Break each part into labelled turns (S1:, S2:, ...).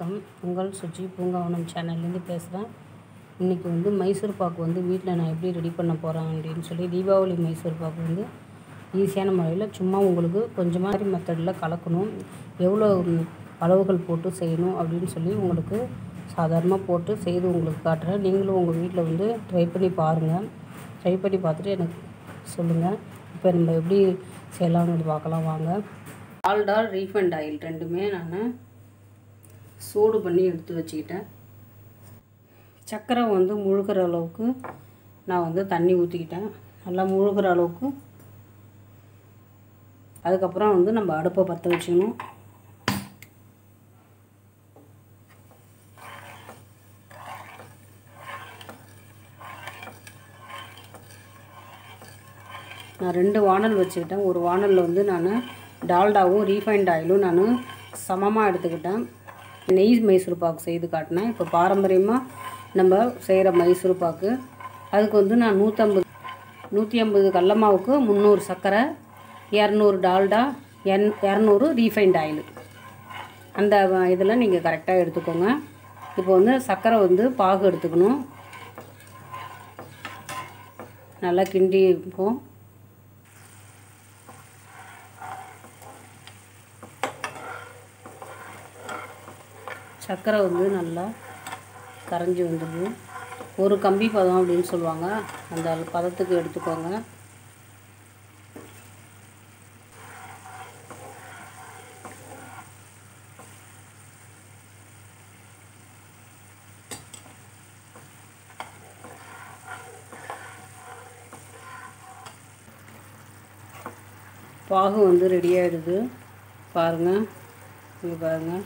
S1: வணக்கம் உங்கள் சுஜி பூங்காவனம் சேனல்லேருந்து பேசுகிறேன் இன்றைக்கி வந்து மைசூர் பாக்கு வந்து வீட்டில் நான் எப்படி ரெடி பண்ண போகிறேன் அப்படின்னு சொல்லி தீபாவளி மைசூர் பாக்கு வந்து ஈஸியான முறையில் சும்மா உங்களுக்கு கொஞ்சமாக மெத்தடில் கலக்கணும் எவ்வளோ ம், அளவுகள் போட்டு செய்யணும் அப்படின்னு சொல்லி உங்களுக்கு சாதாரணமாக போட்டு செய்து உங்களுக்கு காட்டுறேன் நீங்களும் உங்கள் வீட்டில் வந்து ட்ரை பண்ணி பாருங்கள் ட்ரை பண்ணி பார்த்துட்டு எனக்கு சொல்லுங்கள் இப்போ நம்ம எப்படி செய்யலாம்னு பார்க்கலாம் வாங்க டால்டா ரீஃபண்ட் ஆயில் ரெண்டுமே நான் சூடு பண்ணி எடுத்து வச்சுக்கிட்டேன் சர்க்கரை வந்து முழுகிற அளவுக்கு நான் வந்து தண்ணி ஊற்றிக்கிட்டேன் நல்லா முழுகிற அளவுக்கு அதுக்கப்புறம் வந்து நம்ம அடுப்பை பற்ற வச்சுக்கணும் நான் ரெண்டு வானல் வச்சுக்கிட்டேன் ஒரு வானலில் வந்து நான் டால்டாவும் ரீஃபைண்ட் ஆயிலும் நான் சமமாக எடுத்துக்கிட்டேன் நெய் மைசூர் பாக்கு செய்து காட்டினேன் இப்போ பாரம்பரியமாக நம்ம செய்கிற மைசூர் பாக்கு அதுக்கு வந்து நான் நூற்றம்பது நூற்றி ஐம்பது கடல மாவுக்கு முந்நூறு சர்க்கரை இரநூறு டால்டா எண் இரநூறு ரீஃபைண்ட் ஆயில் அந்த இதில் நீங்கள் கரெக்டாக எடுத்துக்கோங்க இப்போ வந்து சர்க்கரை வந்து பாகு எடுத்துக்கணும் நல்லா கிண்டி இருக்கும் சர்க்கரை வந்து நல்லா கரைஞ்சி வந்துடுது ஒரு கம்பி பதம் அப்படின்னு சொல்லுவாங்க அந்த பதத்துக்கு எடுத்துக்கோங்க பாகு வந்து ரெடி ஆகிடுது பாருங்கள் இங்கே பாருங்கள்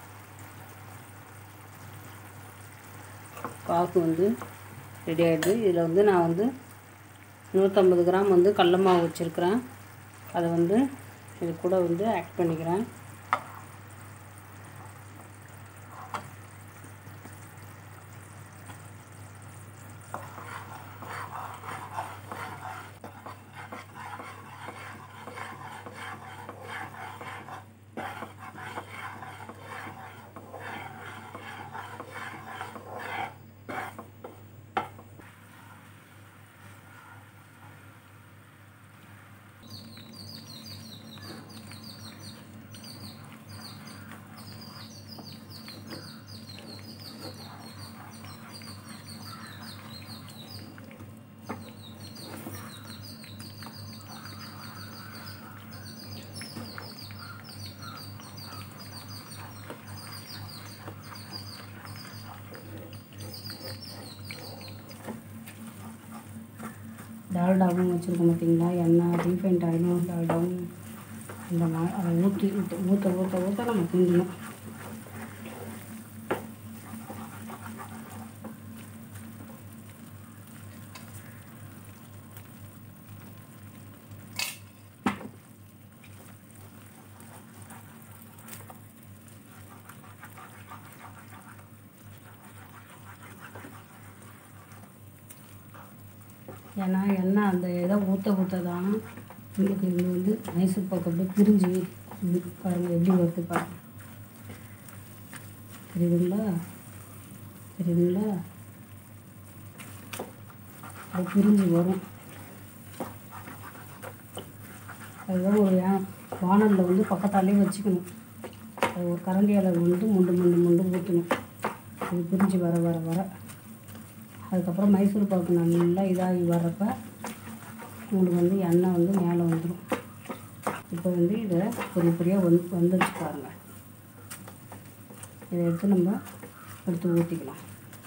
S1: பாகு வந்து ரெடி ஆகிடுது இதில் வந்து நான் வந்து நூற்றம்பது கிராம் வந்து கடல மாவு வச்சுருக்கிறேன் அதை வந்து இது கூட வந்து ஆட் பண்ணிக்கிறேன் டால்டாவும் வச்சுருக்கோம் பார்த்தீங்களா எண்ணெய் ரீஃபைண்ட் ஆயிலும் டால்டாவும் இந்த மாதிரி அதை ஊற்றி ஊற்ற ஊற்ற ஊற்ற ஊற்ற நம்ம கிண்டணும் ஏன்னா எண்ணெய் அந்த இதை ஊற்ற ஊற்ற தான் உங்களுக்கு இது வந்து மைசூர் பாக்கு அப்படியே பிரிஞ்சு இது பாருங்கள் எப்படி வருது பாருங்க தெரியுதுங்களா தெரியுதுங்களா அது பிரிஞ்சு வரும் அதுதான் ஒரு வானலில் வந்து பக்கத்தாலே வச்சுக்கணும் அது ஒரு கரண்டியால் வந்து முண்டு முண்டு முண்டு ஊற்றணும் அது பிரிஞ்சு வர வர வர அதுக்கப்புறம் மைசூர் பாக்கு நல்லா இதாகி வர்றப்ப உங்களுக்கு வந்து எண்ணெய் வந்து மேலே வந்துடும் இப்போ வந்து இதை பொரிய பொரியாக வந்து வந்துருச்சு பாருங்கள் இதை எடுத்து நம்ம எடுத்து ஊற்றிக்கலாம்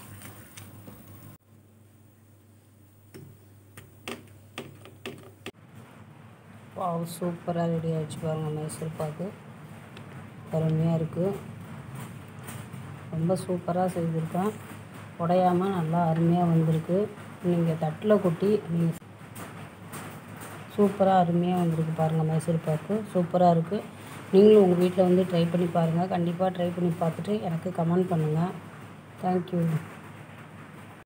S1: பாவு சூப்பராக ரெடி ஆகிடுச்சு பாருங்கள் மைசூர் பாக்கு அருமையாக இருக்குது ரொம்ப சூப்பராக செய்திருக்கேன் உடையாமல் நல்லா அருமையாக வந்திருக்கு நீங்கள் தட்டில் கொட்டி நீங்கள் சூப்பராக அருமையாக வந்திருக்கு பாருங்கள் மைசூர் பாக்கு சூப்பராக இருக்குது நீங்களும் உங்கள் வீட்டில் வந்து ட்ரை பண்ணி பாருங்கள் கண்டிப்பாக ட்ரை பண்ணி பார்த்துட்டு எனக்கு கமெண்ட் பண்ணுங்கள் தேங்க்யூ